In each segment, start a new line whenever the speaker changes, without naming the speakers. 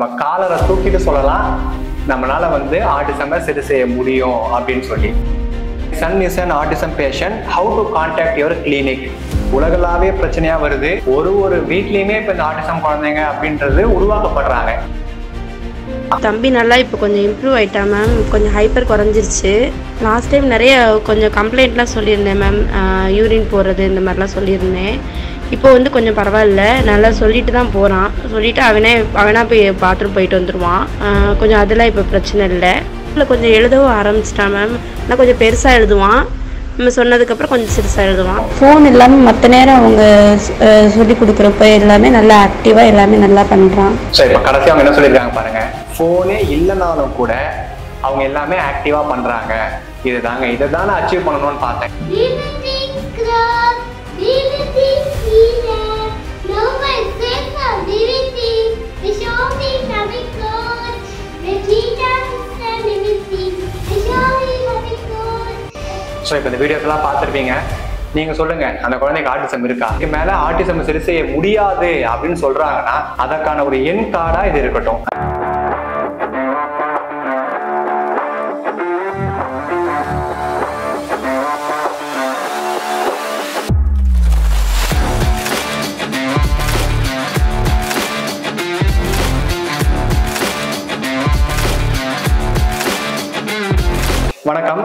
நம்ம காலரை தூக்கிட்டு சொல்லலாம் நம்மளால வந்து ஆட்டிசமை சரி செய்ய முடியும் அப்படின்னு சொல்லி son is an autism patient how to contact your clinic உலகளாவே பிரச்சனையா வருது ஒரு ஒரு வீட்லயுமே இப்ப இந்த ஆட்டிசம் குழந்தைங்க அப்படின்றது உருவாக்கப்படுறாங்க
தம்பி நல்லா இப்போ கொஞ்சம் இம்ப்ரூவ் ஆயிட்டா மேம் கொஞ்சம் ஹைப்பர் குறைஞ்சிருச்சு லாஸ்ட் டைம் நிறைய கொஞ்சம் கம்ப்ளைண்ட்லாம் சொல்லியிருந்தேன் மேம் யூரின் போகிறது இந்த மாதிரிலாம் சொல்லியிருந்தேன் இப்போ வந்து கொஞ்சம் பரவாயில்ல நல்லா சொல்லிட்டு தான் போகிறான் சொல்லிட்டு அவனே அவனா போய் பாத்ரூம் போயிட்டு வந்துடுவான் ஆஹ் கொஞ்சம் அதெல்லாம் இப்போ பிரச்சனை இல்லை இல்லை கொஞ்சம் எழுதவும் ஆரம்பிச்சிட்டான் மேம் ஆனால் கொஞ்சம் பெருசாக எழுதுவான் நம்ம சொன்னதுக்கப்புறம் கொஞ்சம் சிறுசாக எழுதுவான்
ஃபோன் இல்லாமல் மற்ற நேரம் அவங்க சொல்லி கொடுக்குறப்ப எல்லாமே நல்லா ஆக்டிவாக எல்லாமே நல்லா பண்ணுறான்
சரி இப்போ கடைசி அவங்க என்ன சொல்லியிருக்காங்க பாருங்க ஃபோனே இல்லைனாலும் கூட அவங்க எல்லாமே ஆக்டிவா பண்றாங்க இதுதாங்க இதை தான் நான் அச்சீவ் பண்ணணும்னு பார்த்தேன்
Divinity Club, Divinity Healer, no my sense of divinity, the show me coming good, the teachers and divinity, the show me coming good.
So இப்போ இந்த வீடியோஸ்லாம் பார்த்துருப்பீங்க நீங்க சொல்லுங்க அந்த குழந்தைக்கு ஆட்டிசம் இருக்கா இதுக்கு மேல ஆட்டிசம் சரி செய்ய முடியாது அப்படின்னு சொல்றாங்கன்னா அதற்கான ஒரு எண் கார்டா இது இருக்கட்டும் வணக்கம்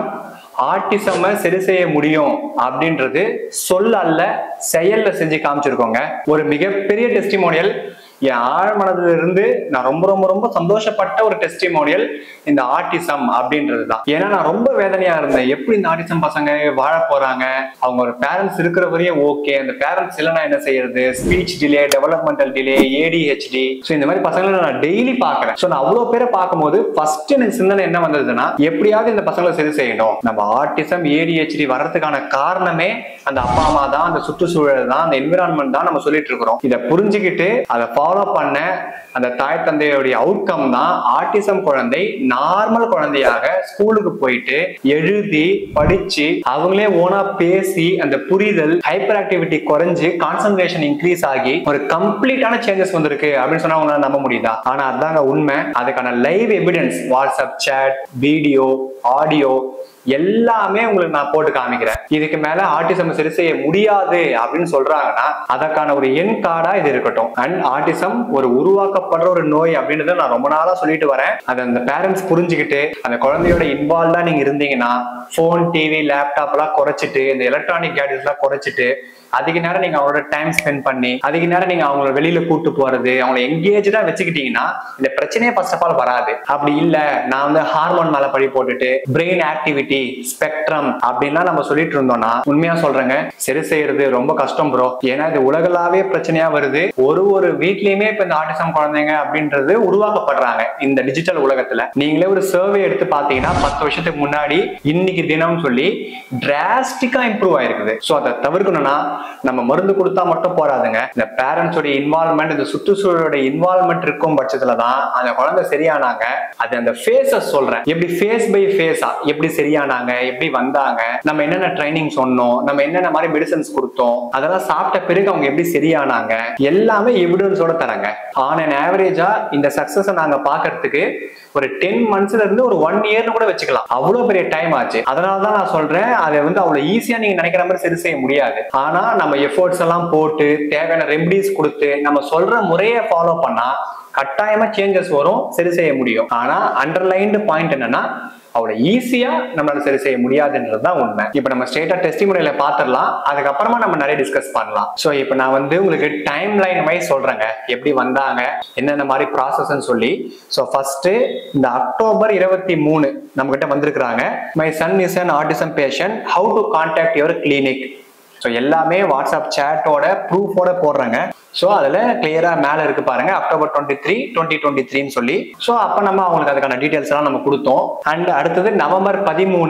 ஆட்டிசம சரி செய்ய முடியும் அப்படின்றது சொல் அல்ல செயல்ல செஞ்சு காமிச்சிருக்கோங்க ஒரு மிகப்பெரிய டெஸ்டிமோனியல் என் ஆழ்மனதுல இருந்து நான் ரொம்ப ரொம்ப ரொம்ப சந்தோஷப்பட்ட ஒரு டெஸ்டிமோனியல் இந்த ஆட்டிசம் அப்படின்றது தான் ஏன்னா நான் ரொம்ப வேதனையா இருந்தேன் எப்படி இந்த ஆட்டிசம் பசங்க வாழ போறாங்க அவங்க ஒரு பேரண்ட்ஸ் இருக்கிற வரையும் ஓகே அந்த பேரண்ட்ஸ் இல்லைன்னா என்ன செய்யறது speech delay developmental delay ADHD so இந்த மாதிரி பசங்களை நான் டெய்லி பார்க்கறேன் ஸோ நான் அவ்வளோ பேரை பார்க்கும்போது ஃபர்ஸ்ட் எனக்கு சிந்தனை என்ன வந்ததுன்னா எப்படியாவது இந்த பசங்களை சரி செய்யணும் நம்ம ஆட்டிசம் ஏடிஹெச்டி வர்றதுக்கான காரணமே அந்த அப்பா அம்மா தான் அந்த சுற்றுச்சூழல் தான் அந்த என்விரான்மெண்ட் தான் நம்ம சொல்லிட்டு இருக்கிறோம் இதை புரிஞ்சுக்கிட்டு அதை ஃபாலோ பண்ண அந்த தாய் தந்தையுடைய அவுட்கம் தான் ஆட்டிசம் குழந்தை நார்மல் குழந்தையாக ஸ்கூலுக்கு போயிட்டு எழுதி படிச்சு அவங்களே ஓனா பேசி அந்த புரிதல் ஹைப்பர் ஆக்டிவிட்டி குறைஞ்சு கான்சன்ட்ரேஷன் இன்க்ரீஸ் ஆகி ஒரு கம்ப்ளீட்டான சேஞ்சஸ் வந்திருக்கு அப்படின்னு சொன்னா உங்களால நம்ப முடியுதா ஆனா அதாங்க உண்மை அதுக்கான live evidence WhatsApp chat video audio எல்லாமே உங்களுக்கு நான் போட்டு காமிக்கிறேன் இதுக்கு மேல ஆட்டிசம் சரி செய்ய முடியாது அப்படின்னு சொல்றாங்கன்னா அதற்கான ஒரு எண் கார்டா இது இருக்கட்டும் அண்ட் ஆட்டிசம் ஒரு உருவாக்கப்படுற ஒரு நோய் அப்படின்றத நான் ரொம்ப நாளா சொல்லிட்டு வரேன் அதை அந்த பேரண்ட்ஸ் புரிஞ்சுக்கிட்டு அந்த குழந்தையோட இன்வால்வ்டா நீங்க இருந்தீங்கன்னா ஃபோன் டிவி லேப்டாப் எல்லாம் குறைச்சிட்டு இந்த எலக்ட்ரானிக் கேட்ஜெட்ஸ் எல்லாம் குறைச்சிட்டு அதிக நேரம் நீங்க அவங்களோட டைம் ஸ்பெண்ட் பண்ணி அதிக நேரம் நீங்க அவங்கள வெளியில கூட்டு போறது அவங்கள எங்கேஜா வச்சுக்கிட்டீங்கன்னா இந்த பிரச்சனையே ஃபர்ஸ்ட் ஆஃப் ஆல் வராது அப்படி இல்ல நான் வந்து ஹார்மோன் மேல பழி போட்டுட்டு பிரெயின் ஆக்டிவிட்டி ஸ்பெக்ட்ரம் அப்படின்லாம் நம்ம சொல்லிட்டு இருந்தோம்னா உண்மையா சொல்றேங்க சரி செய்யறது ரொம்ப கஷ்டம் ப்ரோ ஏன்னா இது உலகளாவே பிரச்சனையா வருது ஒரு ஒரு வீட்லயுமே இப்ப இந்த ஆட்டிசம் குழந்தைங்க அப்படின்றது உருவாக்கப்படுறாங்க இந்த டிஜிட்டல் உலகத்துல நீங்களே ஒரு சர்வே எடுத்து பாத்தீங்கன்னா பத்து வருஷத்துக்கு முன்னாடி இன்னைக்கு தினம் சொல்லி டிராஸ்டிக்கா இம்ப்ரூவ் ஆயிருக்குது சோ அதை தவிர்க்கணும்னா நம்ம மருந்து கொடுத்தா மட்டும் போறாதுங்க இந்த பேரண்ட்ஸோட இன்வால்மெண்ட் இந்த சுற்றுச்சூழலோட இன்வால்மெண்ட் இருக்கும் பட்சத்துல தான் அந்த குழந்தை சரியானாங்க அது அந்த ஃபேஸஸ் சொல்றேன் எப்படி ஃபேஸ் பை ஃபேஸா எப்படி சரியானாங்க எப்படி வந்தாங்க நம்ம என்னென்ன ட்ரைனிங் சொன்னோம் நம்ம என்னென்ன மாதிரி மெடிசன்ஸ் கொடுத்தோம் அதெல்லாம் சாப்பிட்ட பிறகு அவங்க எப்படி சரியானாங்க எல்லாமே எவிடன்ஸோட தராங்க ஆன் அன் ஆவரேஜா இந்த சக்சஸை நாங்க பாக்குறதுக்கு ஒரு டென் மந்த்ஸ்ல இருந்து ஒரு ஒன் இயர்னு கூட வச்சுக்கலாம் அவ்வளவு பெரிய டைம் ஆச்சு அதனால தான் நான் சொல்றேன் அதை வந்து அவ்வளவு ஈஸியா நீங்க நினைக்கிற மாதிரி சரி செய்ய முடியாது ஆனா நம்ம எஃபோர்ட்ஸ் எல்லாம் போட்டு தேவையான ரெமடிஸ் கொடுத்து நம்ம சொல்ற முறையை ஃபாலோ பண்ணா கட்டாயமா சேஞ்சஸ் வரும் சரி செய்ய முடியும் ஆனா அண்டர்லைன்டு பாயிண்ட் என்னன்னா அவ்வளவு ஈஸியா நம்மளால சரி செய்ய முடியாதுன்றது தான் உண்மை இப்போ நம்ம ஸ்டேட்டா டெஸ்டிமோனியில பாத்திரலாம் அதுக்கப்புறமா நம்ம நிறைய டிஸ்கஸ் பண்ணலாம் ஸோ இப்போ நான் வந்து உங்களுக்கு டைம் லைன் வைஸ் சொல்றேங்க எப்படி வந்தாங்க என்னென்ன மாதிரி ப்ராசஸ்ன்னு சொல்லி ஸோ ஃபர்ஸ்ட் இந்த அக்டோபர் இருபத்தி மூணு நம்ம கிட்ட வந்திருக்கிறாங்க my son is an autism patient how to contact your clinic so எல்லாமே வாட்ஸ்அப் சேட்டோட ப்ரூஃபோட போடுறாங்க ஸோ அதில் கிளியரா மேலே இருக்கு பாருங்க October twenty three twenty twenty த்ரீன்னு சொல்லி ஸோ அப்போ நம்ம அவங்களுக்கு அதுக்கான டீட்டெயில்ஸ் எல்லாம் நம்ம கொடுத்தோம் அண்ட் அடுத்தது நவம்பர் பதிமூணு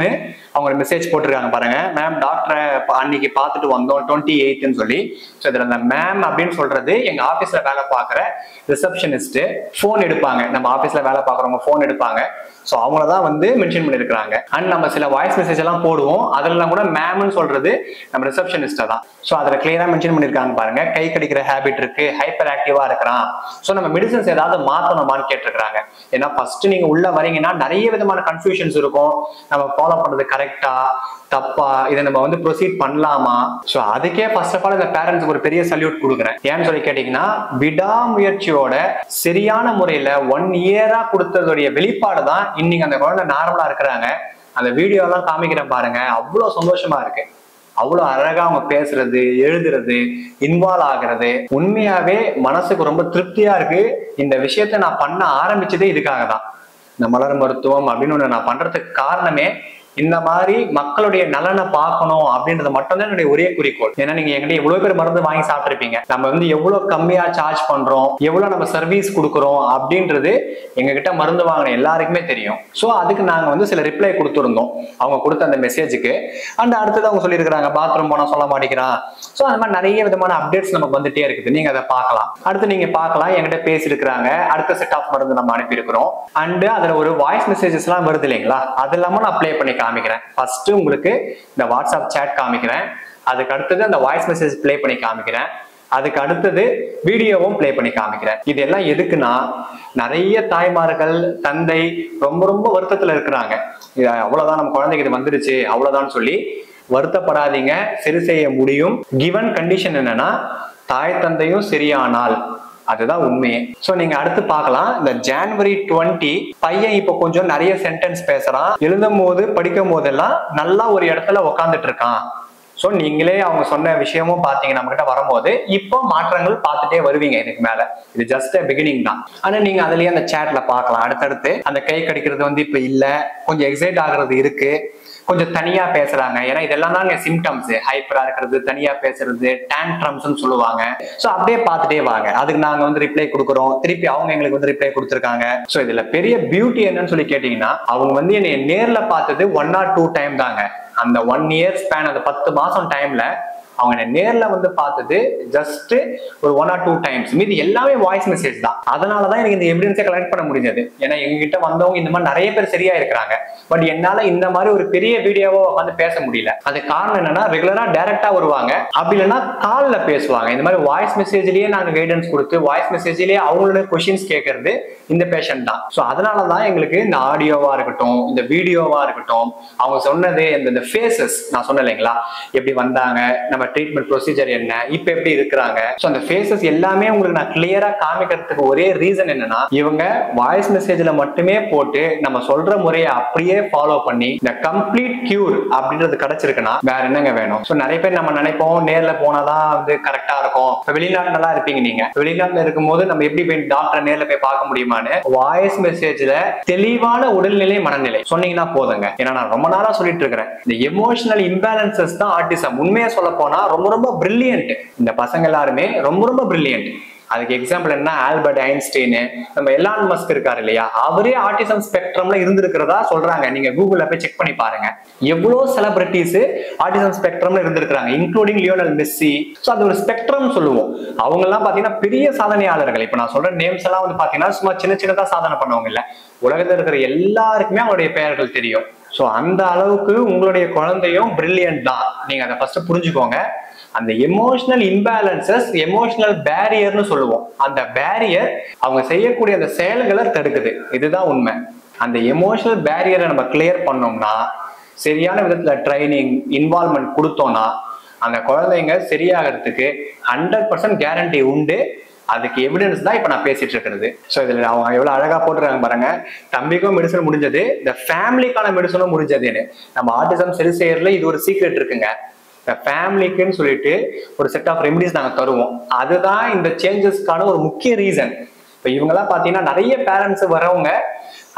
அவங்க மெசேஜ் போட்டிருக்காங்க பாருங்க மேம் டாக்டரை அன்னைக்கு பார்த்துட்டு வந்தோம் டுவெண்ட்டி எயிட்னு சொல்லி ஸோ இதுல அந்த மேம் அப்படின்னு சொல்றது எங்க ஆபீஸ்ல வேலை பார்க்குற ரிசப்ஷனிஸ்ட் ஃபோன் எடுப்பாங்க நம்ம ஆபீஸ்ல வேலை பார்க்குறவங்க ஃபோன் எடுப்பாங்க ஸோ அவங்கள தான் வந்து மென்ஷன் பண்ணியிருக்கிறாங்க அண்ட் நம்ம சில வாய்ஸ் மெசேஜ் எல்லாம் போடுவோம் அதெல்லாம் கூட மேம்னு சொல்றது நம்ம ரிசப்ஷனிஸ்ட்டை தான் ஸோ அதில் கிளியரா மென்ஷன் பண்ணியிருக்காங்க பாருங்க கை கடிக்கிற ஹேபிட் இருக்கு ஹைப்பர் ஆக்டிவா இருக்கிறான் ஸோ நம்ம மெடிசன்ஸ் ஏதாவது மாத்தணுமான்னு கேட்டிருக்காங்க ஏன்னா ஃபர்ஸ்ட் நீங்க உள்ள வரீங்கன்னா நிறைய விதமான கன்ஃபியூஷன்ஸ் இருக்கும் நம்ம ஃபாலோ பண்றது கரெக்டா தப்பா இதை நம்ம வந்து ப்ரொசீட் பண்ணலாமா ஸோ அதுக்கே ஃபர்ஸ்ட் ஆஃப் ஆல் இந்த பேரண்ட்ஸ்க்கு ஒரு பெரிய சல்யூட் கொடுக்குறேன் ஏன்னு சொல்லி கேட்டீங்கன்னா விடாமுயற்சியோட சரியான முறையில ஒன் இயரா கொடுத்ததுடைய வெளிப்பாடு தான் இன்னைக்கு அந்த குழந்தை நார்மலா இருக்கிறாங்க அந்த வீடியோ எல்லாம் காமிக்கிறேன் பாருங்க அவ்வளவு சந்தோஷமா இருக்கு அவ்வளவு அழகா அவங்க பேசுறது எழுதுறது இன்வால்வ் ஆகுறது உண்மையாவே மனசுக்கு ரொம்ப திருப்தியா இருக்கு இந்த விஷயத்த நான் பண்ண ஆரம்பிச்சதே இதுக்காக தான் இந்த மலர் மருத்துவம் அப்படின்னு ஒண்ணு நான் பண்றதுக்கு காரணமே இந்த மாதிரி மக்களுடைய நலனை பார்க்கணும் அப்படின்றது மட்டும்தான் என்னுடைய ஒரே குறிக்கோள் ஏன்னா நீங்க எங்கிட்ட எவ்வளவு பேர் மருந்து வாங்கி சாப்பிட்டிருப்பீங்க நம்ம வந்து எவ்வளவு கம்மியா சார்ஜ் பண்றோம் எவ்வளவு நம்ம சர்வீஸ் கொடுக்குறோம் அப்படின்றது எங்க கிட்ட மருந்து வாங்கின எல்லாருக்குமே தெரியும் ஸோ அதுக்கு நாங்க வந்து சில ரிப்ளை கொடுத்துருந்தோம் அவங்க கொடுத்த அந்த மெசேஜுக்கு அண்ட் அடுத்தது அவங்க சொல்லியிருக்கிறாங்க பாத்ரூம் போனா சொல்ல மாட்டேங்கிறான் ஸோ அந்த மாதிரி நிறைய விதமான அப்டேட்ஸ் நமக்கு வந்துட்டே இருக்குது நீங்க அதை பார்க்கலாம் அடுத்து நீங்க பார்க்கலாம் என்கிட்ட பேசியிருக்கிறாங்க அடுத்த செட் ஆஃப் மருந்து நம்ம அனுப்பியிருக்கிறோம் அண்ட் அதுல ஒரு வாய்ஸ் மெசேஜஸ் எல்லாம் வருது இல்லைங்களா அது இல்லாம நான் ப்ளே பண்ணி காமிக்கிறேன் ஃபர்ஸ்ட் உங்களுக்கு இந்த வாட்ஸ்அப் சேட் காமிக்கிறேன் அதுக்கு அடுத்தது அந்த வாய்ஸ் மெசேஜ் ப்ளே பண்ணி காமிக்கிறேன் அதுக்கு அடுத்தது வீடியோவும் ப்ளே பண்ணி காமிக்கிறேன் இது எல்லாம் எதுக்குன்னா நிறைய தாய்மார்கள் தந்தை ரொம்ப ரொம்ப வருத்தத்துல இருக்கிறாங்க இது அவ்வளவுதான் நம்ம குழந்தைக்கு இது வந்துருச்சு அவ்வளவுதான் சொல்லி வருத்தப்படாதீங்க சரி செய்ய முடியும் கிவன் கண்டிஷன் என்னன்னா தாய் தந்தையும் சரியானால் அதுதான் உண்மையே சோ நீங்க அடுத்து பார்க்கலாம் இந்த ஜான்வரி டுவெண்ட்டி பையன் இப்போ கொஞ்சம் நிறைய சென்டென்ஸ் பேசுறான் எழுதும் போது படிக்கும் போதெல்லாம் நல்லா ஒரு இடத்துல உக்காந்துட்டு இருக்கான் சோ நீங்களே அவங்க சொன்ன விஷயமும் பாத்தீங்க நம்ம கிட்ட வரும்போது இப்போ மாற்றங்கள் பார்த்துட்டே வருவீங்க இதுக்கு மேல இது ஜஸ்ட் பிகினிங் தான் ஆனா நீங்க அதுலயே அந்த சேட்ல பார்க்கலாம் அடுத்தடுத்து அந்த கை கடிக்கிறது வந்து இப்ப இல்ல கொஞ்சம் எக்ஸைட் ஆகுறது இருக்கு கொஞ்சம் தனியா பேசுறாங்க ஏன்னா இதெல்லாம் தான் சிம்டம்ஸ் ஹைப்பரா இருக்கிறது தனியா பேசுறது டேண்ட்ரம்ஸ்னு சொல்லுவாங்க சோ அப்படியே பார்த்துட்டே வாங்க அதுக்கு நாங்க வந்து ரிப்ளை கொடுக்குறோம் திருப்பி அவங்க எங்களுக்கு வந்து ரிப்ளை கொடுத்துருக்காங்க சோ இதுல பெரிய பியூட்டி என்னன்னு சொல்லி கேட்டீங்கன்னா அவங்க வந்து என்னை நேர்ல பார்த்தது ஒன் ஆர் டூ டைம் தாங்க அந்த ஒன் இயர் ஸ்பேன் அந்த பத்து மாசம் டைம்ல அவங்க என்னை நேர்ல வந்து பார்த்தது ஜஸ்ட் ஒரு ஒன் ஆர் டூ டைம்ஸ் மீதி எல்லாமே வாய்ஸ் மெசேஜ் தான் அதனாலதான் எனக்கு இந்த எவிடன்ஸை கலெக்ட் பண்ண முடிஞ்சது ஏன்னா எங்ககிட்ட வந்தவங்க இந்த மாதிரி நிறைய பேர் சரியா இருக்கிறாங்க பட் என்னால இந்த மாதிரி ஒரு பெரிய வீடியோவோ உட்காந்து பேச முடியல அது காரணம் என்னன்னா ரெகுலரா டைரக்டா வருவாங்க அப்படி இல்லைன்னா கால்ல பேசுவாங்க இந்த மாதிரி வாய்ஸ் மெசேஜ்லயே நாங்க கைடன்ஸ் கொடுத்து வாய்ஸ் மெசேஜ்லயே அவங்களோட கொஷின்ஸ் கேட்கறது இந்த பேஷண்ட் தான் ஸோ அதனாலதான் எங்களுக்கு இந்த ஆடியோவா இருக்கட்டும் இந்த வீடியோவா இருக்கட்டும் அவங்க சொன்னது இந்த இந்த ஃபேஸஸ் நான் சொன்னேன் இல்லைங்களா எப்படி வந்தாங்க நம்ம ட்ரீட்மெண்ட் ப்ரொசீஜர் என்ன இப்போ எப்படி இருக்கிறாங்க ஸோ அந்த ஃபேஸஸ் எல்லாமே உங்களுக்கு நான் கிளியரா காமிக்கிறதுக்கு ஒரே ரீசன் என்னன்னா இவங்க வாய்ஸ் மெசேஜ்ல மட்டுமே போட்டு நம்ம சொல்ற முறையை அப்படியே ஃபாலோ பண்ணி இந்த கம்ப்ளீட் கியூர் அப்படின்றது கிடைச்சிருக்குன்னா வேற என்னங்க வேணும் ஸோ நிறைய பேர் நம்ம நினைப்போம் நேர்ல போனாதான் வந்து கரெக்டா இருக்கும் இப்போ வெளிநாட்டுல இருப்பீங்க நீங்க வெளிநாட்டுல இருக்கும்போது நம்ம எப்படி போய் டாக்டரை நேர்ல போய் பார்க்க முடியுமான்னு வாய்ஸ் மெசேஜ்ல தெளிவான உடல்நிலை மனநிலை சொன்னீங்கன்னா போதுங்க ஏன்னா நான் ரொம்ப நாளா சொல்லிட்டு இருக்கிறேன் இந்த எமோஷனல் இம்பேலன்சஸ் தான் ஆர்டிசம் உண்மையா சொல்ல போனா ரொம்ப ரொம்ப பிரில்லியன்ட் இந்த பசங்க எல்லாருமே ரொம்ப ரொம்ப பிரில்லியன்ட் அதுக்கு எக்ஸாம்பிள் என்ன ஆல்பர்ட் ஐன்ஸ்டீன் நம்ம எலான் மஸ்க் இருக்காரு இல்லையா அவரே ஆட்டிசம் ஸ்பெக்ட்ரம்ல இருந்திருக்கிறதா சொல்றாங்க நீங்க கூகுள்ல போய் செக் பண்ணி பாருங்க எவ்வளவு செலிபிரிட்டிஸ் ஆட்டிசம் ஸ்பெக்ட்ரம்ல இருந்திருக்காங்க இன்க்ளூடிங் லியோனல் மெஸ்ஸி ஸோ அது ஒரு ஸ்பெக்ட்ரம் சொல்லுவோம் அவங்க எல்லாம் பாத்தீங்கன்னா பெரிய சாதனையாளர்கள் இப்ப நான் சொல்ற நேம்ஸ் எல்லாம் வந்து பாத்தீங்கன்னா சும்மா சின்ன சின்னதா சாதனை பண்ணவங்க இல்ல உலகத்துல இருக்கிற எல்லாருக்குமே அவங்களுடைய பெயர்கள் தெரியும் ஸோ அந்த அளவுக்கு உங்களுடைய குழந்தையும் பிரில்லியன்ட் தான் நீங்க அதை ஃபர்ஸ்ட் புரிஞ்சுக்கோங்க அந்த எமோஷனல் இம்பேலன்சஸ் எமோஷனல் பேரியர்னு சொல்லுவோம் அந்த பேரியர் அவங்க செய்யக்கூடிய அந்த செயல்களை தடுக்குது இதுதான் உண்மை அந்த எமோஷனல் பேரியரை நம்ம கிளியர் பண்ணோம்னா சரியான விதத்துல ட்ரைனிங் இன்வால்மெண்ட் கொடுத்தோம்னா அந்த குழந்தைங்க சரியாகிறதுக்கு ஹண்ட்ரட் பர்சன்ட் கேரண்டி உண்டு அதுக்கு எவிடன்ஸ் தான் இப்ப நான் பேசிட்டு இருக்கிறது ஸோ இதுல அவங்க எவ்வளவு அழகா போட்டுருக்காங்க பாருங்க தம்பிக்கும் மெடிசன் முடிஞ்சது இந்த ஃபேமிலிக்கான மெடிசனும் முடிஞ்சதுன்னு நம்ம ஆர்டிசம் சரி செய்யறதுல இது ஒரு சீக்ரெட் இருக்குங்க இந்த ஃபேமிலிக்குன்னு சொல்லிட்டு ஒரு செட் ஆஃப் ரெமிடிஸ் நாங்கள் தருவோம் அதுதான் இந்த சேஞ்சஸ்க்கான ஒரு முக்கிய ரீசன் இப்போ இவங்கெல்லாம் பார்த்தீங்கன்னா நிறைய பேரண்ட்ஸ் வரவங்க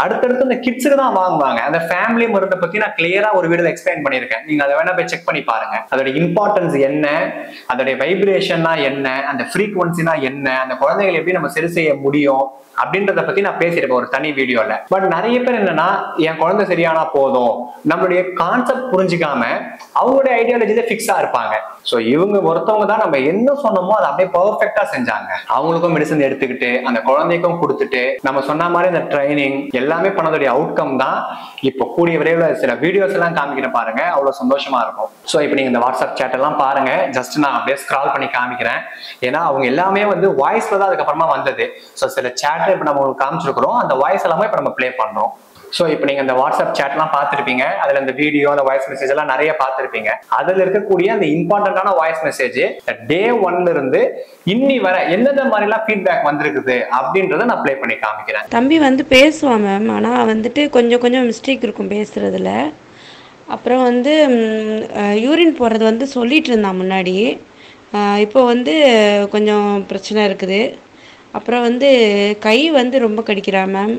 அடுத்தடுத்து இந்த கிட்ஸுக்கு தான் வாங்குவாங்க அந்த ஃபேமிலி மருந்தை பத்தி நான் கிளியரா ஒரு வீடியோல எக்ஸ்பிளைன் பண்ணியிருக்கேன் நீங்க அதை வேணா போய் செக் பண்ணி பாருங்க அதோட இம்பார்ட்டன்ஸ் என்ன அதோடைய வைப்ரேஷன்னா என்ன அந்த ஃப்ரீக்வன்சினா என்ன அந்த குழந்தைகள் எப்படி நம்ம சரி செய்ய முடியும் அப்படின்றத பத்தி நான் பேசியிருப்பேன் ஒரு தனி வீடியோல பட் நிறைய பேர் என்னன்னா என் குழந்தை சரியானா போதும் நம்மளுடைய கான்செப்ட் புரிஞ்சுக்காம அவங்களுடைய ஐடியாலஜில ஃபிக்ஸா இருப்பாங்க சோ இவங்க ஒருத்தவங்க தான் நம்ம என்ன சொன்னோமோ அதை அப்படியே பர்ஃபெக்டா செஞ்சாங்க அவங்களுக்கும் மெடிசன் எடுத்துக்கிட்டு அந்த குழந்தைக்கும் கொடுத்துட்டு நம்ம சொன்ன மாதிரி இந்த ட்ரைனிங் எல்லாமே பண்ணதுடைய அவுட்கம் தான் இப்போ கூடிய விரைவில் சில வீடியோஸ் எல்லாம் காமிக்கிறேன் பாருங்க அவ்வளவு சந்தோஷமா இருக்கும் ஸோ இப்போ நீங்க இந்த வாட்ஸ்அப் சேட் எல்லாம் பாருங்க ஜஸ்ட் நான் அப்படியே ஸ்க்ரால் பண்ணி காமிக்கிறேன் ஏன்னா அவங்க எல்லாமே வந்து வாய்ஸ்ல தான் அதுக்கப்புறமா வந்தது ஸோ சில சேட்டை இப்போ நம்ம உங்களுக்கு காமிச்சிருக்கிறோம் அந்த வாய்ஸ் எல்லாமே இப்போ நம்ம ப்ளே பண்றோம் ஸோ இப்போ நீங்க இந்த வாட்ஸ்அப் சேட்லாம் பார்த்துருப்பீங்க அதுல இந்த வீடியோ அந்த வாய்ஸ் மெசேஜ் எல்லாம் நிறைய பார்த்துருப்பீங்க அதுல இருக்கக்கூடிய அந்த இம்பார்ட்டன்டான வாய்ஸ் மெசேஜ் டே ஒன்ல இருந்து இன்னி வர எந்தெந்த மாதிரிலாம் ஃபீட்பேக் வந்திருக்குது அப்படின்றத நான் ப்ளே பண்ணி காமிக்கிறேன்
தம்பி வந்து பேசுவான் மேம் ஆனால் வந்துட்டு கொஞ்சம் கொஞ்சம் மிஸ்டேக் இருக்கும் பேசுகிறதுல அப்புறம் வந்து யூரின் போகிறது வந்து சொல்லிட்டு இருந்தான் முன்னாடி ஆஹ் இப்போ வந்து கொஞ்சம் பிரச்சனை இருக்குது அப்புறம் வந்து கை வந்து ரொம்ப கடிக்கிறான் மேம்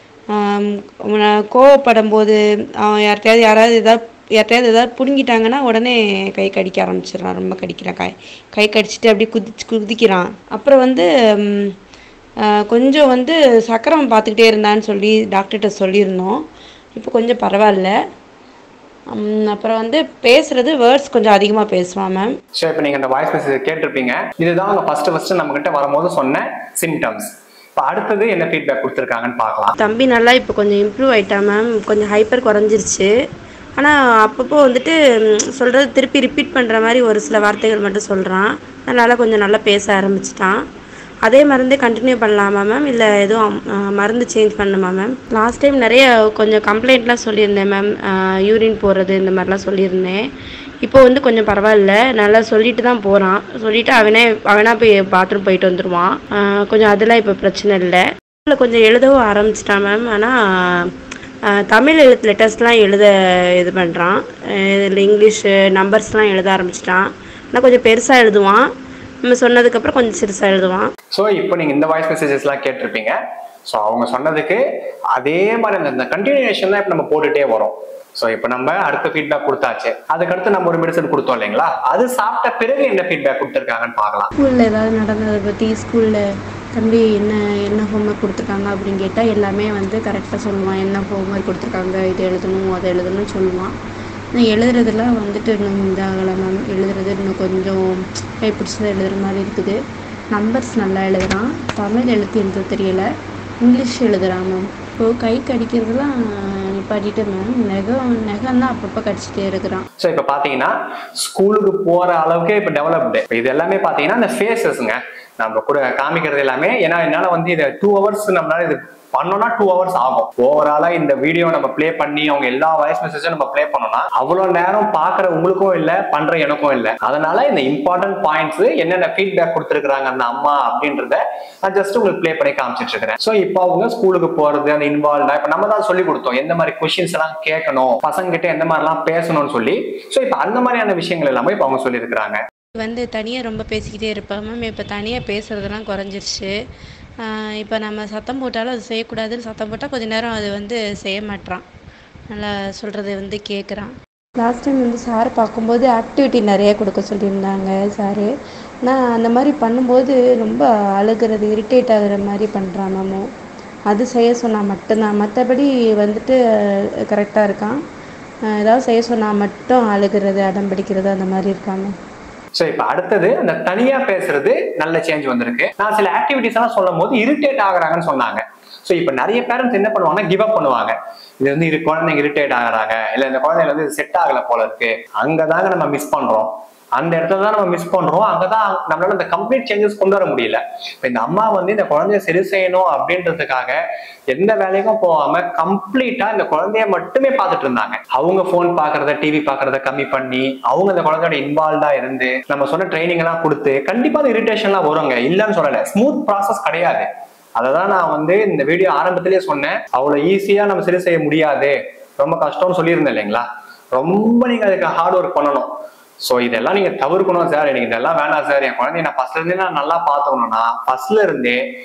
நான் கோவப்படும் போது அவன் யார்கிட்டயாவது யாராவது ஏதாவது யார்கிட்டயாவது ஏதாவது பிடுங்கிட்டாங்கன்னா உடனே கை கடிக்க ஆரம்பிச்சிடுறான் ரொம்ப கடிக்கிறான் கை கை கடிச்சிட்டு அப்படியே குதிச்சு குதிக்கிறான் அப்புறம் வந்து ம், ஆஹ் கொஞ்சம் வந்து சக்கரம் பார்த்துக்கிட்டே இருந்தான்னு சொல்லி டாக்டர்கிட்ட சொல்லியிருந்தோம் இப்போ கொஞ்சம் பரவாயில்ல ம், அப்புறம் வந்து பேசுறது வேர்ட்ஸ் கொஞ்சம் அதிகமாக பேசுவான் மேம்
ஸோ இப்போ நீங்க இந்த வாய்ஸ் மெசேஜ் கேட்டிருப்பீங்க இதுதான் அவங்க ஃபர்ஸ்ட் ஃபர்ஸ்ட் நம்ம கிட்ட வரும்போது சொன்ன சிம்டம்ஸ் இப்போ அடுத்தது என்ன ஃபீட்பேக் கொடுத்துருக்காங்கன்னு பார்க்கலாம்
தம்பி நல்லா இப்போ கொஞ்சம் இம்ப்ரூவ் ஆயிட்டான் மேம் கொஞ்சம் ஹைப்பர் குறைஞ்சிருச்சு ஆனால் அப்பப்போ வந்துட்டு ம், சொல்றது திருப்பி ரிப்பீட் பண்ணுற மாதிரி ஒரு சில வார்த்தைகள் மட்டும் சொல்கிறான் அதனால கொஞ்சம் நல்லா பேச ஆரம்பிச்சிட்டான் அதே மருந்தே கண்டினியூ பண்ணலாமா மேம் இல்லை எதுவும் அ, மருந்து சேஞ்ச் பண்ணணுமா மேம் லாஸ்ட் டைம் நிறைய கொஞ்சம் கம்ப்ளைண்ட்லாம் சொல்லியிருந்தேன் மேம் யூரின் போகிறது இந்த மாதிரிலாம் சொல்லியிருந்தேன் இப்போ வந்து கொஞ்சம் பரவாயில்ல நல்லா சொல்லிட்டு தான் போகிறான் சொல்லிட்டு அவனே அவனா போய் பாத்ரூம் போயிட்டு வந்துடுவான் ஆ, கொஞ்சம் அதெல்லாம் இப்போ பிரச்சனை இல்லை ஸ்கூலில் கொஞ்சம் எழுதவும் ஆரம்பிச்சிட்டான் மேம் ஆனால் தமிழ் எழுத்து லெட்டர்ஸ்லாம் எழுத இது பண்ணுறான் இதில் இங்கிலீஷு நம்பர்ஸ்லாம் எழுத ஆரம்பிச்சிட்டான் ஆனால் கொஞ்சம் பெருசாக எழுதுவான் நம்ம சொன்னதுக்கப்புறம் கொஞ்சம் சிறுசாக எழுதுவான்
ஸோ இப்போ நீங்க இந்த வாய்ஸ் மெசேஜஸ்லாம் கேட்டிருப்பீங்க ஸோ அவங்க சொன்னதுக்கு அதே மாதிரி அந்த- அந்த கண்டினியூஷன் தான் இப்போ நம்ம போட்டுட்டே வரோம் ஸோ இப்போ நம்ம அடுத்த ஃபீட்பேக் கொடுத்தாச்சு அதுக்கடுத்து நம்ம ஒரு மெடிசன் கொடுத்தோம் இல்லைங்களா அது சாப்பிட்ட பிறகு என்ன ஃபீட்பேக் கொடுத்துருக்காங்கன்னு பார்க்கலாம்
ஸ்கூலில் ஏதாவது நடந்ததை பற்றி ஸ்கூலில் தம்பி என்ன என்ன ஹோம்ஒர்க் கொடுத்துருக்காங்க அப்படின்னு கேட்டால் எல்லாமே வந்து கரெக்டாக சொல்லுவான் என்ன ஹோம்ஒர்க் கொடுத்துருக்காங்க இது எழுதணும் அதை எழுதணும்னு சொல்லுவான் ஆனால் எழுதுறதுல வந்துட்டு இன்னும் இதாகலை மேம் எழுதுறது இன்னும் கொஞ்சம் கைப்பிடிச்சதை எழுதுற மாதிரி இருக்குது நம்பர்ஸ் நல்லா எழுதுறான் தமிழ் எழுத்து எழுத தெரியல இங்கிலீஷ் எழுதுறான் மேம் இப்போது கை கடிக்கிறதுலாம் நிப்பாட்டிட்டு மேம் நெகம் நெகம் தான் அப்பப்போ கடிச்சிட்டே இருக்கிறான்
ஸோ இப்போ பார்த்தீங்கன்னா ஸ்கூலுக்கு போற அளவுக்கு இப்போ டெவலப்டு இது எல்லாமே பார்த்தீங்கன்னா இந்த ஃபேஸஸ்ங்க நம்ம கூட காமிக்கிறது எல்லாமே ஏன்னா என்னால வந்து இதை டூ ஹவர்ஸ் நம்மளால இது பண்ணோம்னா டூ ஹவர்ஸ் ஆகும் ஓவராலா இந்த வீடியோ நம்ம ப்ளே பண்ணி அவங்க எல்லா வாய்ஸ் மெசேஜும் நம்ம ப்ளே பண்ணோம்னா அவ்வளவு நேரம் பாக்குற உங்களுக்கும் இல்ல பண்ற எனக்கும் இல்ல அதனால இந்த இம்பார்ட்டன்ட் பாயிண்ட்ஸ் என்னென்ன ஃபீட்பேக் கொடுத்துருக்காங்க அந்த அம்மா அப்படின்றத நான் ஜஸ்ட் உங்களுக்கு ப்ளே பண்ணி காமிச்சிட்டு இருக்கிறேன் ஸோ இப்போ அவங்க ஸ்கூலுக்கு போறது அந்த இன்வால்வ்டா இப்போ நம்ம தான் சொல்லி கொடுத்தோம் எந்த மாதிரி கொஸ்டின்ஸ் எல்லாம் கேட்கணும் பசங்க கிட்ட எந்த மாதிரிலாம் பேசணும்னு சொல்லி ஸோ இப்போ அந்த மாதிரியான விஷயங்கள் எல்லாமே இப்போ அவங்க சொல்லியிருக்கிறாங்க
வந்து தனியாக ரொம்ப பேசிக்கிட்டே இருப்பேன் மேம் இப்போ தனியாக பேசுகிறதெல்லாம் குறைஞ்சிருச்சு இப்போ நம்ம சத்தம் போட்டாலும் அது செய்யக்கூடாதுன்னு சத்தம் போட்டால் கொஞ்ச நேரம் அது வந்து செய்ய மாட்றான் நல்லா சொல்கிறத வந்து கேட்குறான்
லாஸ்ட் டைம் வந்து சார் பார்க்கும்போது ஆக்டிவிட்டி நிறைய கொடுக்க சொல்லியிருந்தாங்க சாரு ஆனால் அந்த மாதிரி பண்ணும்போது ரொம்ப அழுகிறது இரிட்டேட் ஆகுற மாதிரி பண்ணுறான் மேமும் அது செய்ய சொன்னால் மட்டும்தான் மற்றபடி வந்துட்டு கரெக்டாக இருக்கான் அஹ் ஏதாவது செய்ய சொன்னால் மட்டும் அழுகிறது அடம் பிடிக்கிறது அந்த மாதிரி இருக்காங்க
ஸோ இப்போ அடுத்தது அந்த தனியா பேசுறது நல்ல சேஞ்ச் வந்திருக்கு நான் சில ஆக்டிவிட்டிஸ் எல்லாம் சொல்லும் போது இரிட்டேட் ஆகுறாங்கன்னு சொன்னாங்க ஸோ இப்போ நிறைய பேரண்ட்ஸ் என்ன பண்ணுவாங்கன்னா கிவ் அப் பண்ணுவாங்க இது வந்து இரு குழந்தைங்க இரிட்டேட் ஆகுறாங்க இல்லை இந்த குழந்தைங்க வந்து செட் ஆகல போல இருக்கு அங்கதாங்க நம்ம மிஸ் பண்றோம் அந்த இடத்துல தான் நம்ம மிஸ் பண்றோம் அங்கதான் நம்மளால இந்த கம்ப்ளீட் சேஞ்சஸ் கொண்டு வர முடியல இப்ப இந்த அம்மா வந்து இந்த குழந்தைய சரி செய்யணும் அப்படின்றதுக்காக எந்த வேலைக்கும் போகாம கம்ப்ளீட்டா இந்த குழந்தைய மட்டுமே பார்த்துட்டு இருந்தாங்க அவங்க போன் பாக்குறத டிவி பாக்குறத கம்மி பண்ணி அவங்க அந்த குழந்தையோட இன்வால்வ்டா இருந்து நம்ம சொன்ன ட்ரைனிங் எல்லாம் கொடுத்து கண்டிப்பா அந்த இரிட்டேஷன்லாம் வருங்க இல்லைன்னு சொல்லல ஸ்மூத் ப்ராசஸ் கிடையாது அததான் நான் வந்து இந்த வீடியோ ஆரம்பத்திலேயே சொன்னேன் அவ்வளவு ஈஸியா நம்ம சரி செய்ய முடியாது ரொம்ப கஷ்டம்னு சொல்லியிருந்தேன் இல்லைங்களா ரொம்ப நீங்க அதுக்கு ஹார்ட் ஒர்க் பண்ணணும் சோ இதெல்லாம் நீங்க தவிர்க்கணும் சார் எனக்கு இதெல்லாம் வேணாம் சார் என் குழந்தைய நான் ஃபர்ஸ்ட்ல இருந்தே நான் நல்லா பார்த்துக்கணும்னா ஃபர்ஸ்ட்ல இருந்தே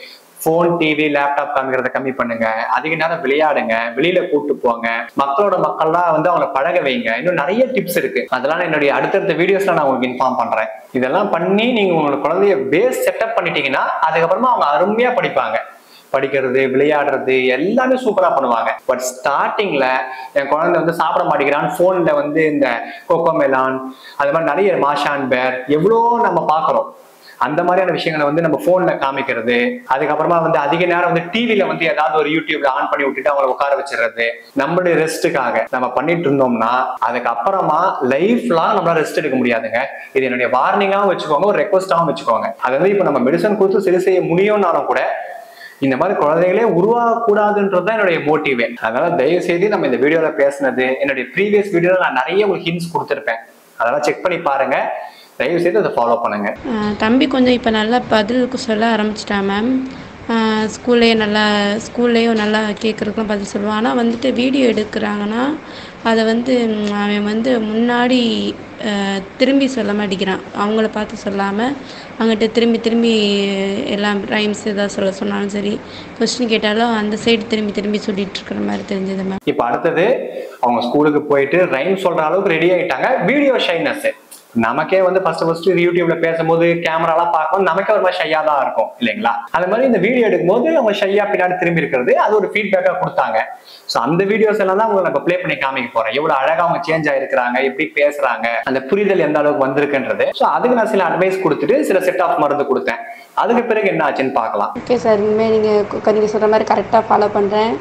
ஃபோன் டிவி லேப்டாப் காமிக்கிறத கம்மி பண்ணுங்க அதிக நேரம் விளையாடுங்க வெளியில கூட்டு போங்க மக்களோட மக்கள்லாம் வந்து அவங்கள பழக வைங்க இன்னும் நிறைய டிப்ஸ் இருக்கு அதெல்லாம் என்னுடைய அடுத்தடுத்த வீடியோஸ்ல நான் உங்களுக்கு இன்ஃபார்ம் பண்றேன் இதெல்லாம் பண்ணி நீங்க உங்களோட குழந்தைய பேஸ் செட்டப் பண்ணிட்டீங்கன்னா அதுக்கப்புறமா அவங்க அருமையா படிப்பாங்க படிக்கிறது விளையாடுறது எல்லாமே சூப்பரா பண்ணுவாங்க பட் ஸ்டார்டிங்ல என் குழந்தை வந்து சாப்பிட மாட்டேங்கிறான் போன்ல வந்து இந்த கோகோ மெலான் அது மாதிரி நிறைய மாஷான் பேர் எவ்வளோ நம்ம பார்க்குறோம் அந்த மாதிரியான விஷயங்களை வந்து நம்ம போன்ல காமிக்கிறது அதுக்கப்புறமா வந்து அதிக நேரம் வந்து டிவில வந்து ஏதாவது ஒரு யூடியூப்ல ஆன் பண்ணி விட்டுட்டு அவங்கள உட்கார வச்சிடுறது நம்மளுடைய ரெஸ்ட்டுக்காக நம்ம பண்ணிட்டு இருந்தோம்னா அதுக்கப்புறமா லைஃப் லாங் நம்மளால ரெஸ்ட் எடுக்க முடியாதுங்க இது என்னுடைய வார்னிங்காகவும் வச்சுக்கோங்க ஒரு ரெக்வஸ்டாகவும் வச்சுக்கோங்க அது வந்து இப்போ நம்ம மெடிசன் கொடுத்து சரி செய்ய முடியும்னாலும் கூட இந்த மாதிரி குழந்தைகளே உருவாகக்கூடாதுன்றது தான் என்னுடைய மோட்டிவே அதனால தயவு செய்து நம்ம இந்த வீடியோல பேசுனது என்னுடைய ப்ரீவியஸ் வீடியோல நான் நிறைய உங்களுக்கு ஹிண்ட்ஸ் கொடுத்துருப்பேன் அதெல்லாம் செக் பண்ணி பாருங்க தயவு செய்து அதை ஃபாலோ பண்ணுங்க
ஆஹ் தம்பி கொஞ்சம் இப்போ நல்லா பதிலுக்கு சொல்ல ஆரம்பிச்சிட்டான் மேம் ஸ்கூல்லேயே நல்லா ஸ்கூல்லேயும் நல்லா கேட்குறதுக்குலாம் பதில் சொல்லுவான் ஆனால் வந்துட்டு வீடியோ எடுக்கிறாங்கன்னா அதை வந்து ம், அவன் வந்து முன்னாடி ஆஹ் திரும்பி சொல்ல மாட்டேங்கிறான் அவங்கள பார்த்து சொல்லாமல் அவங்ககிட்ட திரும்பி திரும்பி எல்லாம் ரைம்ஸ் ஏதாவது சொல்ல சொன்னாலும் சரி கொஸ்டின் கேட்டாலும் அந்த சைடு திரும்பி திரும்பி சொல்லிட்டு இருக்கிற மாதிரி தெரிஞ்சது மேம்
இப்போ அடுத்தது அவங்க ஸ்கூலுக்கு போயிட்டு ரைம் சொல்ற அளவுக்கு ரெடி ஆயிட்டாங்க வீடியோ ஷைனஸ் நமக்கே வந்து ஃபர்ஸ்ட் ஃபர்ஸ்ட் யூடியூப்ல பேசும்போது கேமராலாம் பார்க்கும்போது நமக்கே ஒரு மாதிரி ஷையா தான் இருக்கும் இல்லைங்களா அது மாதிரி இந்த வீடியோ எடுக்கும்போது அவங்க ஷையா பின்னாடி திரும்பி இருக்கிறது அது ஒரு ஃபீட்பேக்கா கொடுத்தாங்க ஸோ அந்த வீடியோஸ் எல்லாம் தான் உங்களுக்கு நான் ப்ளே பண்ணி காமிக்க போறேன் எவ்வளவு அழகா அவங்க சேஞ்ச் ஆயிருக்கிறாங்க எப்படி பேசுறாங்க அந்த புரிதல் எந்த அளவுக்கு வந்திருக்குன்றது ஸோ அதுக்கு நான் சில அட்வைஸ் கொடுத்துட்டு சில செட் ஆஃப் மருந்து கொடுத்தேன் அதுக்கு பிறகு என்ன ஆச்சுன்னு பார்க்கலாம்
ஓகே சார் இனிமேல் நீங்கள் நீங்கள் சொல்கிற மாதிரி கரெக்டாக ஃபாலோ பண்ணுறேன்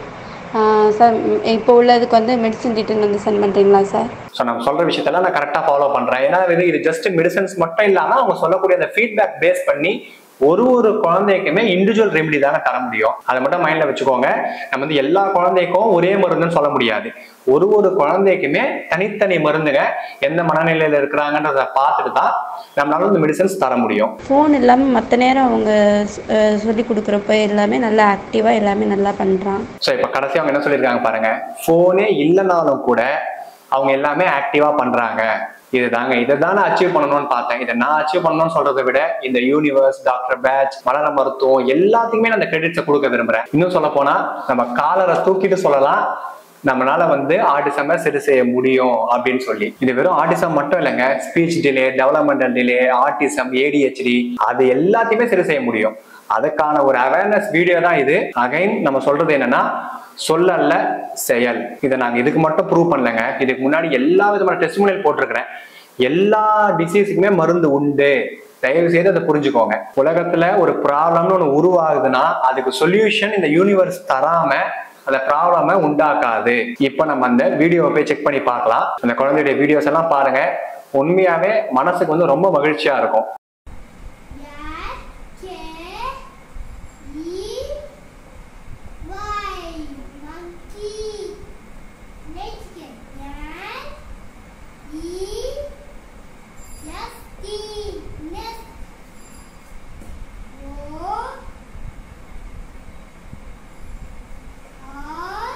சார் இப்போ உள்ளதுக்கு வந்து மெடிசின் டீட்டெயில் வந்து சென்ட் பண்ணுறீங்களா சார்
ஸோ நம்ம சொல்ற விஷயத்தெல்லாம் நான் கரெக்டாக ஃபாலோ பண்றேன் ஏன்னா இது இது ஜஸ்ட் மெடிசன்ஸ் மட்டும் இல்லாம அவங்க சொல்லக்கூடிய அந்த ஃபீட்பேக் பேஸ் பண்ணி ஒரு ஒரு குழந்தைக்குமே இண்டிவிஜுவல் ரெமெடி தாங்க தர முடியும் அதை மட்டும் மைண்ட்ல வச்சுக்கோங்க நம்ம வந்து எல்லா குழந்தைக்கும் ஒரே மருந்துன்னு சொல்ல முடியாது ஒரு ஒரு குழந்தைக்குமே தனித்தனி மருந்துங்க எந்த மனநிலையில இருக்கிறாங்கன்றத பார்த்துட்டு தான் நம்மளால இந்த மெடிசன்ஸ் தர முடியும்
ஃபோன் இல்லாமல் மற்ற நேரம் அவங்க சொல்லி கொடுக்குறப்ப எல்லாமே நல்லா ஆக்டிவாக எல்லாமே நல்லா பண்ணுறான்
ஸோ இப்போ கடைசி அவங்க என்ன சொல்லியிருக்காங்க பாருங்க ஃபோனே இல்லைனாலும் கூட அவங்க எல்லாமே ஆக்டிவா பண்றாங்க இதுதாங்க இதை தான் நான் அச்சீவ் பண்ணணும்னு பார்த்தேன் இதை நான் அச்சீவ் பண்ணணும்னு சொல்றதை விட இந்த யூனிவர்ஸ் டாக்டர் பேட்ச் மலர மருத்துவம் எல்லாத்துக்குமே நான் அந்த கிரெடிட்ஸை கொடுக்க விரும்புறேன் இன்னும் சொல்ல போனா நம்ம காலரை தூக்கிட்டு சொல்லலாம் நம்மளால வந்து ஆட்டிசமை சரி செய்ய முடியும் அப்படின்னு சொல்லி இது வெறும் ஆட்டிசம் மட்டும் இல்லைங்க speech delay developmental delay autism ADHD அது எல்லாத்தையுமே சரி செய்ய முடியும் அதுக்கான ஒரு அவேர்னஸ் வீடியோ தான் இது அகைன் நம்ம சொல்றது என்னன்னா சொல்லல்ல செயல் இதை நாங்க இதுக்கு மட்டும் ப்ரூவ் பண்ணலங்க இதுக்கு முன்னாடி எல்லா விதமான டெஸ்டிமோனியல் போட்டிருக்கிறேன் எல்லா டிசீஸுக்குமே மருந்து உண்டு தயவு செய்து அதை புரிஞ்சுக்கோங்க உலகத்துல ஒரு ப்ராப்ளம்னு ஒன்று உருவாகுதுன்னா அதுக்கு சொல்யூஷன் இந்த யூனிவர்ஸ் தராம அந்த ப்ராப்ளமை உண்டாக்காது இப்போ நம்ம அந்த வீடியோவை போய் செக் பண்ணி பார்க்கலாம் அந்த குழந்தையுடைய வீடியோஸ் எல்லாம் பாருங்க உண்மையாவே மனசுக்கு வந்து ரொம்ப மகிழ்ச்சியா இருக்கும்
Dad, cat, E, Y, monkey. Let's get that. E, yes, T, nest. O, R,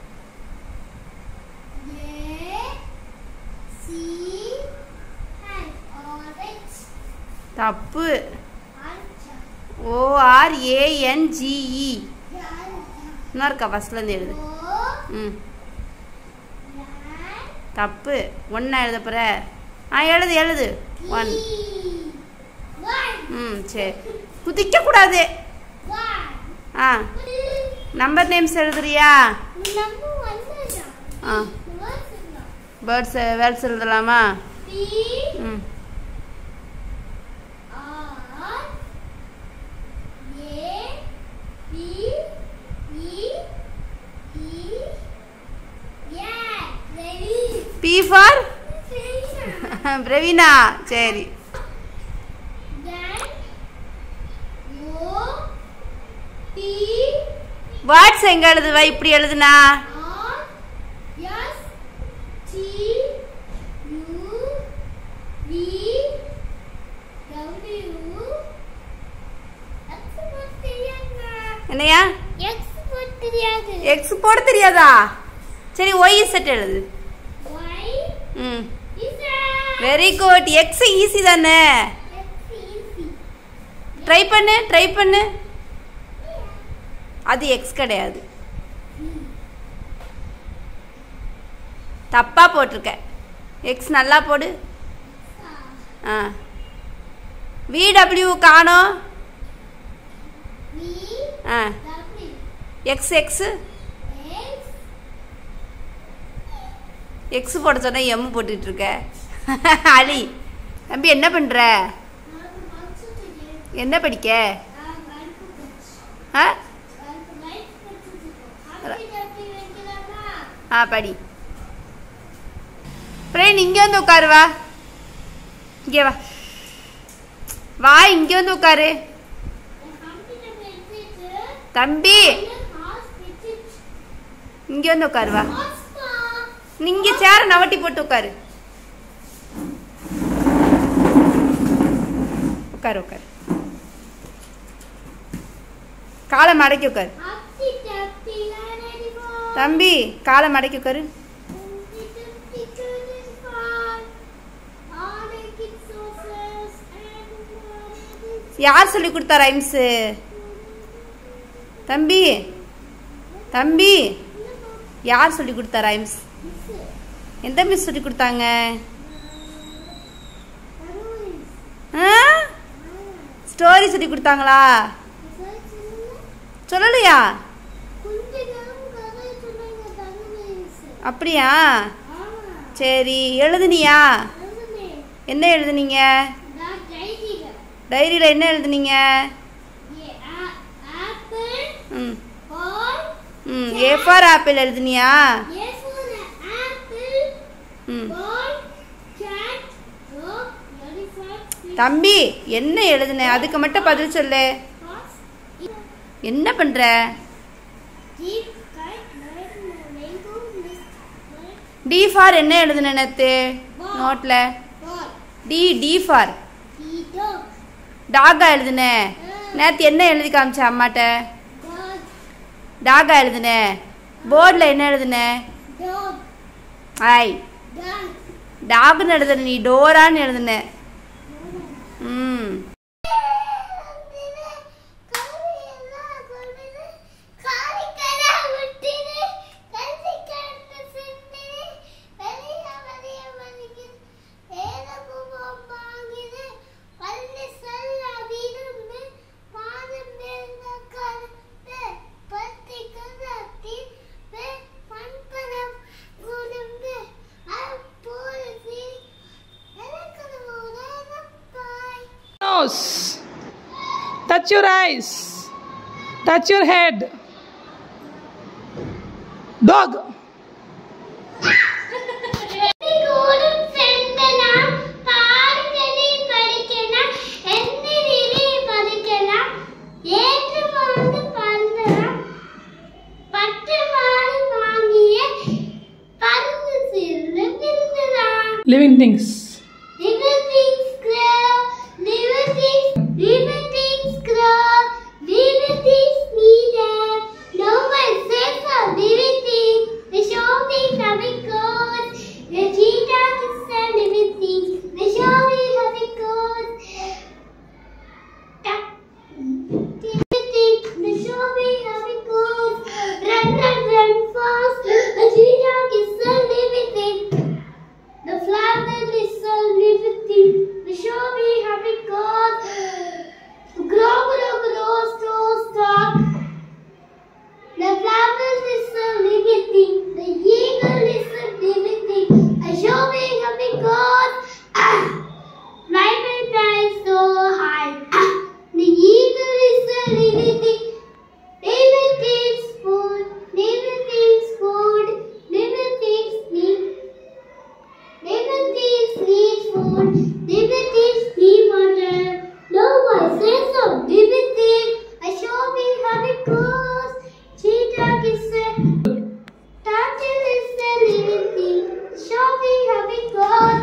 A, C, and orange.
தப்பு
Orange.
ஓஆர்ஏஎன்ஜிஇ
Orange.
இன்னும் இருக்கா ஃபஸ்ட்லேருந்து எழுது
O,
ம்
nine,
தப்பு ஒன்றா எழுத போகிற ஆ எழுது எழுது ஒன்
one,
ம் சரி குதிக்கக்கூடாது
one.
ஆ நம்பர் நேம்ஸ் எழுதுறியா
Number one is
ah birds words எழுதலாமா
P
ம்
R A P E E Yeah, ready.
P for Praveena சரி
Then O P
வேர்ட்ஸ் எங்கே எழுதுவா இப்படி எழுதுனா
R S T U V W X போட தெரியாதுங்க
என்னையா
X போட தெரியாது
எக்ஸ் போட தெரியாதா சரி ஒய் செட் எழுது
Y
ம்
is
very good X easy தானே
X easy
ட்ரை பண்ணு ட்ரை பண்ணு
அது எக்ஸ் கிடையாது தப்பாக போட்டிருக்க எக்ஸ் நல்லா போடு ஆ விடபிள்யூ காணோம்
V
ஆ
W
X X
X
X போட சொன்னா எம் போட்டுட்டு இருக்க அலி தம்பி என்ன பண்ணுற
நாலு பாக்ஸ் இருக்கு
என்ன படிக்க
கருப்பு பச்சை
ஆ
கருப்பு லைட் பச்சை அப்படி அப்படி வைக்கலாமா
ஆ படி பிரேன் இங்கே வந்து உட்காரு வா இங்கே வா வா இங்கே வந்து உட்காரு
கம்ப்யூட்டர் எடுத்துட்டு
தம்பி
ஹாஸ் பிச்சிட்
இங்கே வந்து உட்காரு வா
ஹாஸ்பா
நீங்க சேர நவட்டி போட்டு உட்காரு உட்காரு உட்காரு காலை மடக்கி உட்காரு
அப்படி அப்படி லானடிவோ
தம்பி காலை மடக்கி உட்காரு யார் சொல்லி கொடுத்தா ரைம்ஸு தம்பி தம்பி யார் சொல்லி கொடுத்தா ரைம்ஸ் எந்த மிஸ் சொல்லி கொடுத்தாங்க ஸ்டோரி சொல்லி கொடுத்தாங்களா சொல்லலையா அப்படியா சரி எழுதுனியா என்ன எழுதுனீங்க டைரியில் என்ன எழுதுனீங்க ம் ம் ஏ ஃபார் ஆப்பிள் எழுதுனியா ம் தம்பி என்ன எழுதுன அதுக்கு மட்டும் பதில் சொல்லு என்ன பண்ற டி ஃபார் என்ன எழுதுன நேத்து நோட்ல டி டி ஃபார் டாகா எழுதுன நேத்து என்ன எழுதி காமிச்ச அம்மாட்ட டாகா எழுதுன போர்டில் என்ன எழுதுன ஐ டாக்னு எழுதுன நீ டோரான்னு எழுதுன ம்
Bye.
nose. Touch your eyes. Touch your head. Dog.
கூடும் சென்றலாம் பாடங்களை படிக்கலாம் எந்த நிலையை படிக்கலாம் ஏற்று வாழ்ந்து பறந்தலாம் பட்டு வாழை வாங்கிய பருந்து சிறு விருந்தலாம்
Living things.
Living things grow, living things, living things grow, living things need them. No one says a living thing, the show me coming good. The cheetah is a living thing, the show me coming good. Living thing, the show me coming good. Run, run, run fast, the cheetah is a living thing. The flower is a living thing. The show me happy God. Grow, grow, grow, store, stock. The flower is a living thing. The eagle is a living thing. The show me happy God. Fly, fly, fly so high. The eagle is a living thing. Living things food. Living things food. Living things need. Living things need food. Living things need water. No one says so. Living thing. I show me how it goes. Cheetah is a turtle is a living thing. Show me how it goes.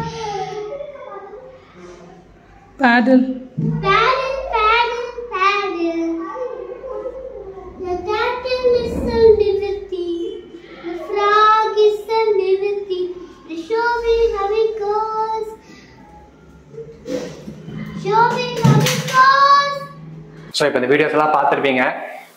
Paddle.
Paddle, paddle, paddle. The turtle is a living thing. The frog is a living thing. The show me how it goes. Show me how it goes.
So இப்போ இந்த videos எல்லாம் பார்த்துருப்பீங்க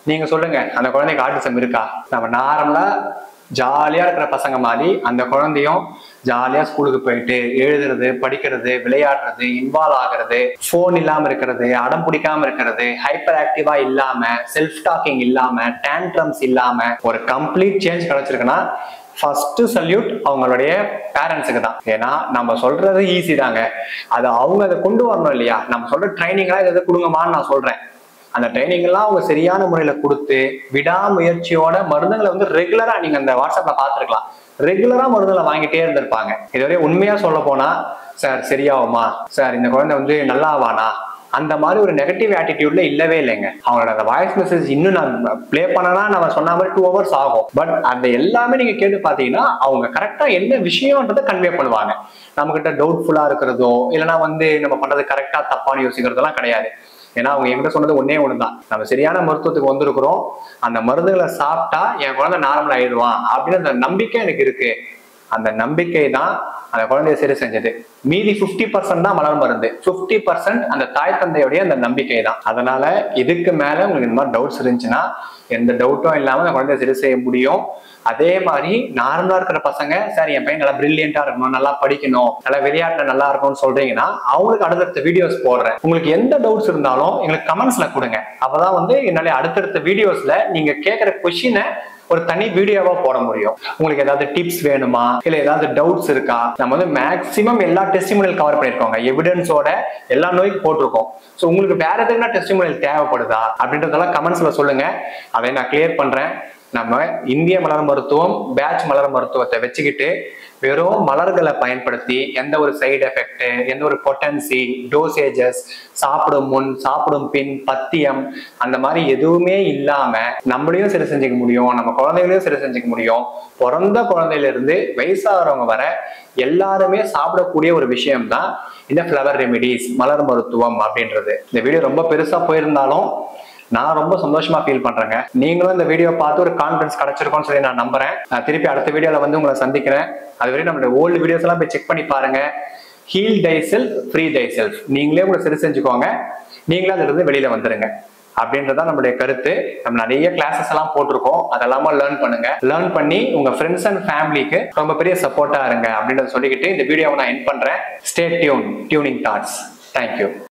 நீங்க சொல்லுங்க அந்த குழந்தைக்கு autism இருக்கா நம்ம நார்மலா ஜாலியா இருக்கிற பசங்க மாதிரி அந்த குழந்தையும் ஜாலியா ஸ்கூலுக்கு போயிட்டு எழுதுறது படிக்கிறது விளையாடுறது இன்வால்வ் ஆகுறது ஃபோன் இல்லாம இருக்கிறது அடம் பிடிக்காம இருக்கிறது ஹைப்பர் ஆக்டிவா இல்லாம செல்ஃப் டாக்கிங் இல்லாம டேண்ட்ரம்ஸ் இல்லாம ஒரு கம்ப்ளீட் சேஞ்ச் கிடைச்சிருக்குன்னா ஃபர்ஸ்ட் சல்யூட் அவங்களுடைய பேரண்ட்ஸுக்கு தான் ஏன்னா நம்ம சொல்றது ஈஸி தாங்க அது அவங்க அதை கொண்டு வரணும் இல்லையா நம்ம சொல்ற ட்ரைனிங்லாம் இதை கொடுங்கம்மான்னு நான் சொல்றேன் அந்த ட்ரைனிங் எல்லாம் அவங்க சரியான முறையில கொடுத்து விடாமுயற்சியோட மருந்துகளை வந்து ரெகுலரா நீங்க அந்த வாட்ஸ்அப்ல பார்த்துருக்கலாம் ரெகுலரா மருந்துகளை வாங்கிட்டே இருந்திருப்பாங்க இதுவரை உண்மையா சொல்ல போனா சார் சரியாகுமா சார் இந்த குழந்தை வந்து நல்லாவானா அந்த மாதிரி ஒரு நெகட்டிவ் ஆட்டிடியூட்ல இல்லவே இல்லைங்க அவங்களோட அந்த வாய்ஸ் மெசேஜ் இன்னும் நான் ப்ளே பண்ணனா நம்ம சொன்ன மாதிரி டூ ஹவர்ஸ் ஆகும் பட் அந்த எல்லாமே நீங்க கேட்டு பாத்தீங்கன்னா அவங்க கரெக்டா என்ன விஷயம்ன்றதை கன்வே பண்ணுவாங்க நம்ம கிட்ட டவுட்ஃபுல்லா இருக்கிறதோ இல்லைன்னா வந்து நம்ம பண்றது கரெக்டா தப்பான்னு யோசிக்கிறதெல்லாம் கிடையாது ஏன்னா அவங்க என்கிட்ட சொன்னது ஒன்னே ஒண்ணுதான் நம்ம சரியான மருத்துவத்துக்கு வந்திருக்கிறோம் அந்த மருந்துகளை சாப்பிட்டா என் குழந்தை நார்மல் ஆயிடுவான் அப்படின்னு அந்த நம்பிக்கை எனக்கு இருக்கு அந்த நம்பிக்கை தான் அந்த குழந்தைய சரி செஞ்சது மீதி 50% பர்சன்ட் தான் மலர் மருந்து 50% பர்சன்ட் அந்த தாய் தந்தையுடைய அந்த நம்பிக்கை தான் அதனால இதுக்கு மேல உங்களுக்கு இந்த மாதிரி டவுட்ஸ் இருந்துச்சுன்னா எந்த டவுட்டும் இல்லாம அந்த குழந்தைய சரி செய்ய முடியும் அதே மாதிரி நார்மலா இருக்கிற பசங்க சார் என் பையன் நல்லா பிரில்லியண்டா இருக்கணும் நல்லா படிக்கணும் நல்லா விளையாட்டுல நல்லா இருக்கணும்னு சொல்றீங்கன்னா அவங்களுக்கு அடுத்தடுத்த வீடியோஸ் போடுறேன் உங்களுக்கு எந்த டவுட்ஸ் இருந்தாலும் எங்களுக்கு கமெண்ட்ஸ்ல கொடுங்க அப்பதான் வந்து என்னால அடுத்தடுத்த வீடியோஸ்ல நீங்க கேட்கிற கொஷினை ஒரு தனி வீடியோவா போட முடியும் உங்களுக்கு ஏதாவது டிப்ஸ் வேணுமா இல்ல ஏதாவது டவுட்ஸ் இருக்கா நம்ம வந்து மேக்ஸிமம் எல்லா டெஸ்டிமோனியல் கவர் பண்ணிருக்கோங்க எவிடன்ஸோட எல்லா நோய்க்கும் போட்டிருக்கோம் ஸோ உங்களுக்கு வேற எதுனா டெஸ்டிமோனியல் தேவைப்படுதா அப்படின்றதெல்லாம் கமெண்ட்ஸ்ல சொல்லுங்க அதை நான் கிளியர் பண்றேன் நம்ம இந்திய மலர் மருத்துவம் பேட்ச் மலர் மருத்துவத்தை வச்சுக்கிட்டு வெறும் மலர்களை பயன்படுத்தி எந்த ஒரு சைடு எஃபெக்ட் எந்த ஒரு பொட்டன்சி டோசேஜஸ் சாப்பிடும் முன் சாப்பிடும் பின் பத்தியம் அந்த மாதிரி எதுவுமே இல்லாம நம்மளையும் சரி செஞ்சுக்க முடியும் நம்ம குழந்தைகளையும் சரி செஞ்சுக்க முடியும் பிறந்த குழந்தையில இருந்து வயசாகிறவங்க வர எல்லாருமே சாப்பிடக்கூடிய ஒரு விஷயம் தான் இந்த ஃப்ளவர் ரெமிடிஸ் மலர் மருத்துவம் அப்படின்றது இந்த வீடியோ ரொம்ப பெருசா போயிருந்தாலும் நான் ரொம்ப சந்தோஷமா ஃபீல் பண்றேங்க நீங்களும் இந்த வீடியோ பார்த்து ஒரு கான்ஃபிடன்ஸ் கிடைச்சிருக்கும்னு சொல்லி நான் நம்புறேன் நான் திருப்பி அடுத்த வீடியோல வந்து உங்களை சந்திக்கிறேன் அதுவரை நம்மளோட ஓல்டு வீடியோஸ் எல்லாம் போய் செக் பண்ணி பாருங்க heal thyself free thyself நீங்களே உங்களை சரி செஞ்சுக்கோங்க நீங்களே அதுல இருந்து வெளியில வந்துருங்க அப்படின்றதான் நம்மளுடைய கருத்து நம்ம நிறைய கிளாஸஸ் எல்லாம் போட்டிருக்கோம் அதெல்லாம லேர்ன் பண்ணுங்க லேர்ன் பண்ணி உங்க ஃப்ரெண்ட்ஸ் அண்ட் ஃபேமிலிக்கு ரொம்ப பெரிய சப்போர்ட்டா இருங்க அப்படின்றத சொல்லிக்கிட்டு இந்த வீடியோவை நான் என் பண்றேன் stay tune tuning thoughts thank you